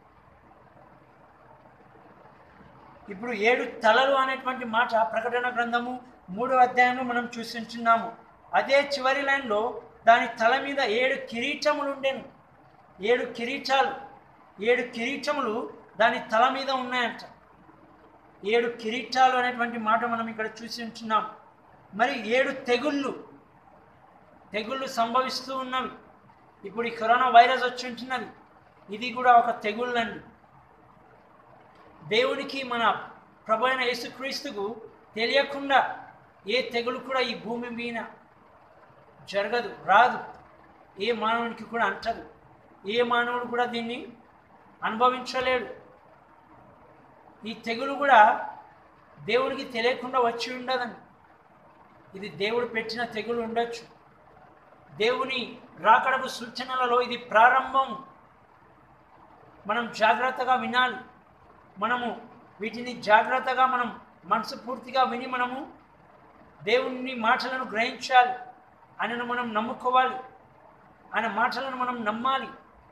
ఇప్పుడు ఏడు తలలు అనేటువంటి మాట ప్రకటన గ్రంథము మూడో అధ్యాయంలో మనం చూసించున్నాము అదే చివరి లైన్లో దాని తల మీద ఏడు కిరీటములు ఉండేను ఏడు కిరీటాలు ఏడు కిరీటములు దాని తల మీద ఉన్నాయంట ఏడు కిరీటాలు అనేటువంటి మాట మనం ఇక్కడ చూసి ఉంటున్నాం మరి ఏడు తెగుళ్ళు తెగుళ్ళు సంభవిస్తూ ఉన్నవి ఇప్పుడు ఈ కరోనా వైరస్ వచ్చి ఉంటున్నది ఇది కూడా ఒక తెగుళ్ళండి దేవునికి మన ప్రభు అయిన యేసుక్రీస్తుకు తెలియకుండా ఏ తెగులు కూడా ఈ భూమి మీద జరగదు రాదు ఏ మానవునికి కూడా అంటదు ఏ మానవుడు కూడా దీన్ని అనుభవించలేడు ఈ తెగులు కూడా దేవునికి తెలియకుండా వచ్చి ఉండదని ఇది దేవుడు పెట్టిన తెగులు ఉండొచ్చు దేవుని రాకడకు సూచనలలో ఇది ప్రారంభం మనం జాగ్రత్తగా వినాలి మనము వీటిని జాగ్రత్తగా మనం మనసు పూర్తిగా విని మనము దేవుని మాటలను గ్రహించాలి ఆయనను మనం నమ్ముకోవాలి ఆయన మాటలను మనం నమ్మాలి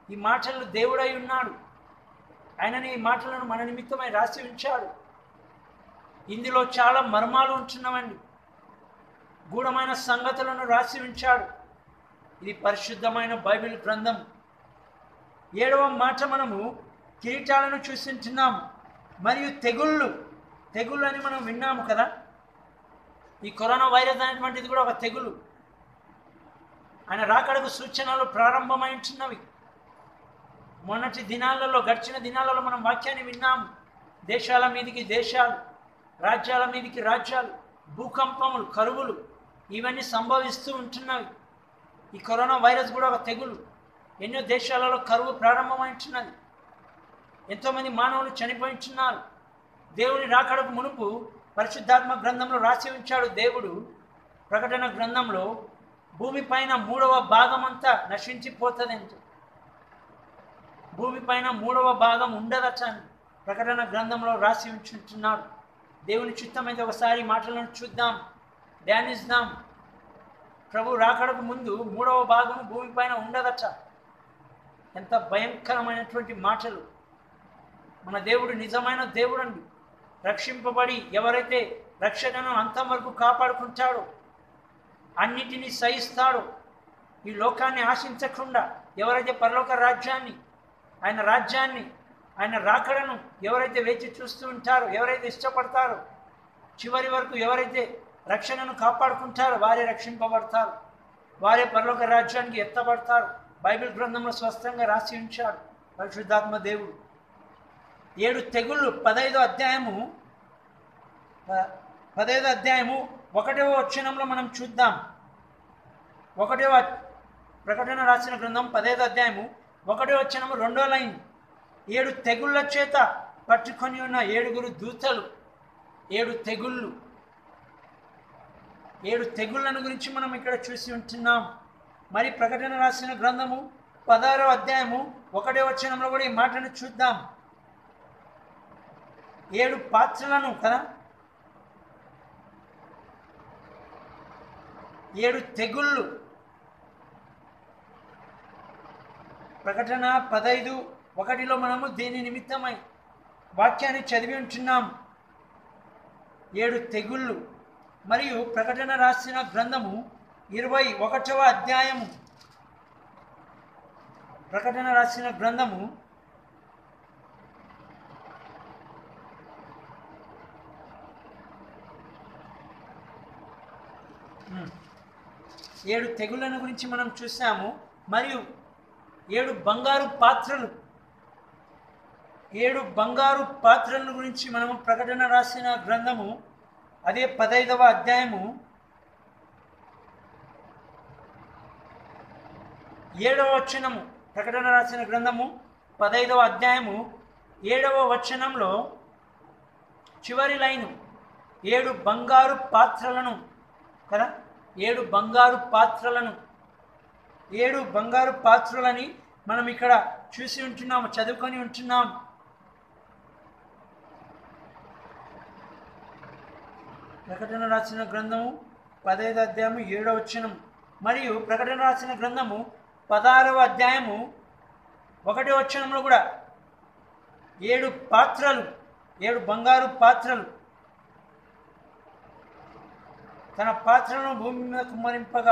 ఈ మాటలు దేవుడై ఉన్నాడు ఆయనని ఈ మాటలను మన నిమిత్తమై రాసి ఉంచాడు ఇందులో చాలా మర్మాలు ఉంటున్నామండి గూఢమైన సంగతులను రాసి ఉంచాడు ఇది పరిశుద్ధమైన బైబిల్ గ్రంథం ఏడవ మాట మనము కిరీటాలను చూసింటున్నాము మరియు తెగుళ్ళు తెగుళ్ళు అని మనం విన్నాము కదా ఈ కరోనా వైరస్ అనేటువంటిది కూడా ఒక తెగులు ఆయన రాకడకు సూచనలు ప్రారంభమైంటున్నవి మొన్నటి దినాలలో గడిచిన దినాలలో మనం వాక్యాన్ని విన్నాము దేశాల మీదికి దేశాలు రాజ్యాల మీదికి రాజ్యాలు భూకంపములు కరువులు ఇవన్నీ సంభవిస్తూ ఉంటున్నవి ఈ కరోనా వైరస్ కూడా ఒక తెగులు ఎన్నో దేశాలలో కరువు ప్రారంభమైంటున్నది ఎంతోమంది మానవులు చనిపోయించున్నారు దేవుని రాకడకు మునుపు పరిశుద్ధాత్మ గ్రంథంలో రాసి ఉంచాడు దేవుడు ప్రకటన గ్రంథంలో భూమిపైన మూడవ భాగం అంతా నశించిపోతుందంట భూమిపైన మూడవ భాగం ఉండదట అని ప్రకటన గ్రంథంలో రాసి ఉంచుంటున్నాడు దేవుని చిత్తమైతే ఒకసారి మాటలను చూద్దాం ధ్యానిద్దాం ప్రభు రాకడకు ముందు మూడవ భాగము భూమిపైన ఉండదట ఎంత భయంకరమైనటువంటి మాటలు మన దేవుడు నిజమైన దేవుడు అండి రక్షింపబడి ఎవరైతే రక్షణను అంతం వరకు కాపాడుకుంటాడో అన్నిటినీ సహిస్తాడో ఈ లోకాన్ని ఆశించకుండా ఎవరైతే పరలోక రాజ్యాన్ని ఆయన రాజ్యాన్ని ఆయన రాకడను ఎవరైతే వేచి చూస్తూ ఉంటారో ఎవరైతే ఇష్టపడతారో చివరి వరకు ఎవరైతే రక్షణను కాపాడుకుంటారో వారే రక్షింపబడతారు వారే పరలోక రాజ్యానికి ఎత్తబడతారు బైబిల్ గ్రంథంలో స్పష్టంగా రాసి ఉంచాడు పరిశుద్ధాత్మ దేవుడు ఏడు తెగుళ్ళు పదైదో అధ్యాయము ప- పదైదో అధ్యాయము ఒకటవ వచనంలో మనం చూద్దాం ఒకటవ ప్రకటన రాసిన గ్రంథం పదైదో అధ్యాయము ఒకటవ వచనము రెండో లైన్ ఏడు తెగుళ్ళ చేత పట్టుకొని ఉన్న ఏడుగురు దూతలు ఏడు తెగుళ్ళు ఏడు తెగుళ్ళను గురించి మనం ఇక్కడ చూసి ఉంటున్నాం మరి ప్రకటన రాసిన గ్రంథము పదహారో అధ్యాయము ఒకటే వచనంలో కూడా ఈ మాటను చూద్దాం ఏడు పాత్రలను కదా ఏడు తెగుళ్ళు ప్రకటన పదైదు ఒకటిలో మనము దీని నిమిత్తమై వాక్యాన్ని చదివి ఉంటున్నాం ఏడు తెగుళ్ళు మరియు ప్రకటన రాసిన గ్రంథము ఇరవై ఒకటవ అధ్యాయము ప్రకటన రాసిన గ్రంథము ఉమ్. ఏడు తెగుళ్ళను గురించి మనం చూసాము మరియు ఏడు బంగారు పాత్రలు ఏడు బంగారు పాత్రల గురించి మనము ప్రకటన రాసిన గ్రంథము అదే పదైదవ అధ్యాయము ఏడవ వచనము ప్రకటన రాసిన గ్రంథము పదైదవ అధ్యాయము ఏడవ వచనంలో చివరి లైను ఏడు బంగారు పాత్రలను కదా ఏడు బంగారు పాత్రలను ఏడు బంగారు పాత్రలని మనం ఇక్కడ చూసి ఉంటున్నాము చదువుకొని ఉంటున్నాం ప్రకటన రాసిన గ్రంథము పదహైదు అధ్యాయము ఏడవ వచనం మరియు ప్రకటన రాసిన గ్రంథము పదహారవ అధ్యాయము ఒకటి వచనంలో కూడా ఏడు పాత్రలు ఏడు బంగారు పాత్రలు తన పాత్రలను భూమి మీద కుమ్మరింపగా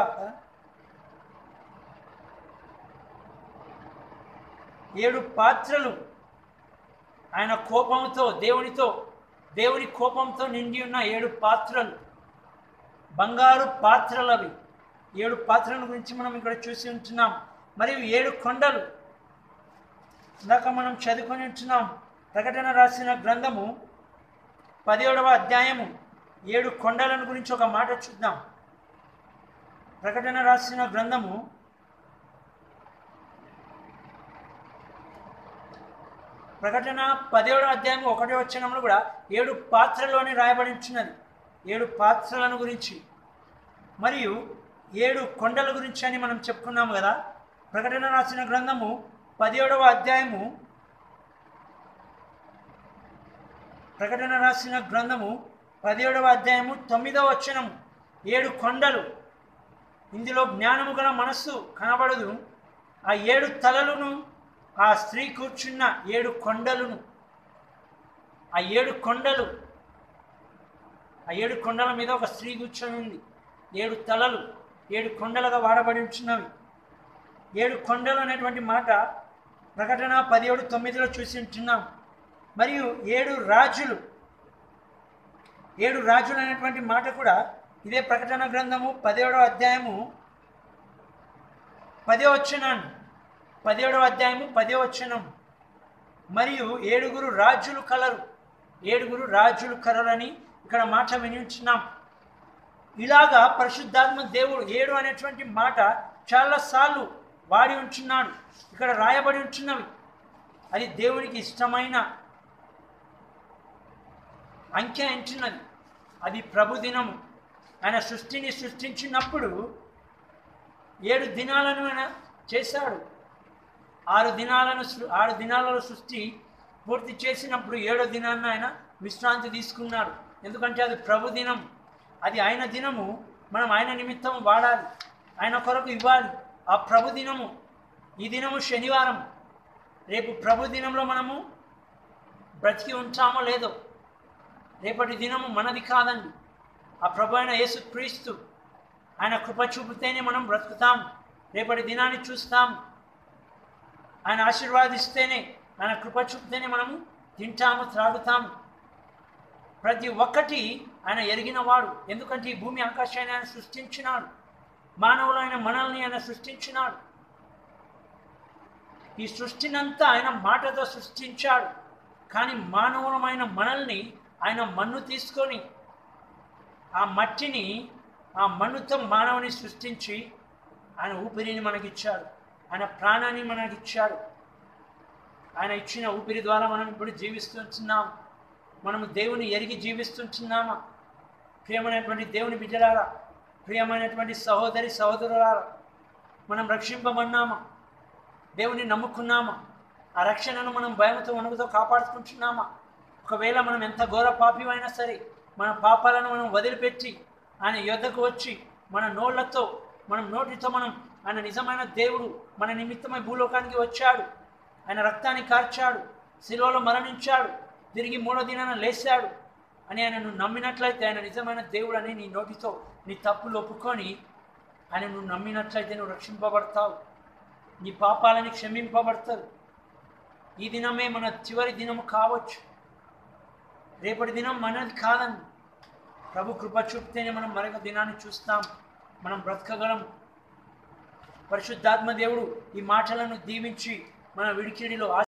ఏడు పాత్రలు ఆయన కోపంతో దేవునితో దేవుని కోపంతో నిండి ఉన్న ఏడు పాత్రలు బంగారు పాత్రలు అవి ఏడు పాత్రల గురించి మనం ఇక్కడ చూసి ఉంటున్నాం మరియు ఏడు కొండలు ఇందాక మనం చదువుకొని ఉంటున్నాం ప్రకటన రాసిన గ్రంథము పదిహేడవ అధ్యాయము ఏడు కొండలను గురించి ఒక మాట చూద్దాం ప్రకటన రాసిన గ్రంథము ప్రకటన పదిహేడో అధ్యాయం ఒకటో వచనంలో కూడా ఏడు పాత్రలోని రాయబడించినది ఏడు పాత్రలను గురించి మరియు ఏడు కొండల గురించి అని మనం చెప్పుకున్నాము కదా ప్రకటన రాసిన గ్రంథము పదిహేడవ అధ్యాయము ప్రకటన రాసిన గ్రంథము పదిహేడవ అధ్యాయము తొమ్మిదవ వచనము ఏడు కొండలు ఇందులో జ్ఞానము గల మనస్సు కనబడదు ఆ ఏడు తలలను ఆ స్త్రీ కూర్చున్న ఏడు కొండలను ఆ ఏడు కొండలు ఆ ఏడు కొండల మీద ఒక స్త్రీ కూర్చొని ఉంది ఏడు తలలు ఏడు కొండలుగా వాడబడి ఉంటున్నవి ఏడు కొండలు అనేటువంటి మాట ప్రకటన పదిహేడు తొమ్మిదిలో చూసి ఉంటున్నాం మరియు ఏడు రాజులు ఏడు రాజులు అనేటువంటి మాట కూడా ఇదే ప్రకటన గ్రంథము పదిహేడవ అధ్యాయము పదే వచ్చినాను పదిహేడవ అధ్యాయము పదే వచ్చినం మరియు ఏడుగురు రాజులు కలరు ఏడుగురు రాజులు కలరని ఇక్కడ మాట వినించున్నాం ఇలాగా పరిశుద్ధాత్మ దేవుడు ఏడు అనేటువంటి మాట చాలాసార్లు వాడి ఉంచున్నాడు ఇక్కడ రాయబడి ఉంచున్నవి అది దేవునికి ఇష్టమైన అంకె ఎంచినది అది ప్రభు దినము ఆయన సృష్టిని సృష్టించినప్పుడు ఏడు దినాలను ఆయన చేశాడు ఆరు దినాలను సృ- ఆరు దినాలలో సృష్టి పూర్తి చేసినప్పుడు ఏడో దినాన్ని ఆయన విశ్రాంతి తీసుకున్నాడు ఎందుకంటే అది ప్రభు దినం అది ఆయన దినము మనం ఆయన నిమిత్తం వాడాలి ఆయన కొరకు ఇవ్వాలి ఆ ప్రభు దినము ఈ దినము శనివారం రేపు ప్రభు దినంలో మనము బ్రతికి ఉంటామో లేదో రేపటి దినము మనది కాదండి ఆ ప్రభు అయిన యేసు క్రీస్తు ఆయన కృప చూపితేనే మనం బ్రతుకుతాం రేపటి దినాన్ని చూస్తాం ఆయన ఆశీర్వాదిస్తేనే ఆయన కృప చూపితేనే మనము తింటాము త్రాగుతాము ప్రతి ఒక్కటి ఆయన ఎరిగినవాడు ఎందుకంటే ఈ భూమి ఆకాశాన్ని ఆయన సృష్టించినాడు మానవులైన మనల్ని ఆయన సృష్టించినాడు ఈ సృష్టినంతా ఆయన మాటతో సృష్టించాడు కానీ మానవులమైన మనల్ని ఆయన మన్ను తీసుకొని ఆ మట్టిని ఆ మన్నుతో మానవుని సృష్టించి ఆయన ఊపిరిని మనకిచ్చాడు ఆయన ప్రాణాన్ని మనకిచ్చాడు ఆయన ఇచ్చిన ఊపిరి ద్వారా మనం ఇప్పుడు జీవిస్తుంటున్నాం మనము దేవుని ఎరిగి జీవిస్తుంటున్నామా ప్రియమైనటువంటి దేవుని బిడ్డలారా ప్రియమైనటువంటి సహోదరి సహోదరులారా మనం రక్షింపబడినామా దేవుని నమ్ముకున్నామా ఆ రక్షణను మనం భయంతో వణుకుతో కాపాడుకుంటున్నామా ఒకవేళ మనం ఎంత ఘోర పాపివైనా సరే మన పాపాలను మనం వదిలిపెట్టి ఆయన యొద్దకు వచ్చి మన నోళ్లతో మనం నోటితో మనం ఆయన నిజమైన దేవుడు మన నిమిత్తమై భూలోకానికి వచ్చాడు ఆయన రక్తాన్ని కార్చాడు శిలువలో మరణించాడు తిరిగి మూడో దినాన లేచాడు అని ఆయన నువ్వు నమ్మినట్లయితే ఆయన నిజమైన దేవుడు అని నీ నోటితో నీ తప్పులు ఒప్పుకొని ఆయన నువ్వు నమ్మినట్లయితే నువ్వు రక్షింపబడతావు నీ పాపాలని క్షమింపబడతావు ఈ దినమే మన చివరి దినము కావచ్చు రేపటి దినం మనది కాదండి ప్రభు కృప చూపితేనే మనం మరొక దినాన్ని చూస్తాం మనం బ్రతకగలం పరిశుద్ధాత్మ దేవుడు ఈ మాటలను దీవించి మన విడికిడిలో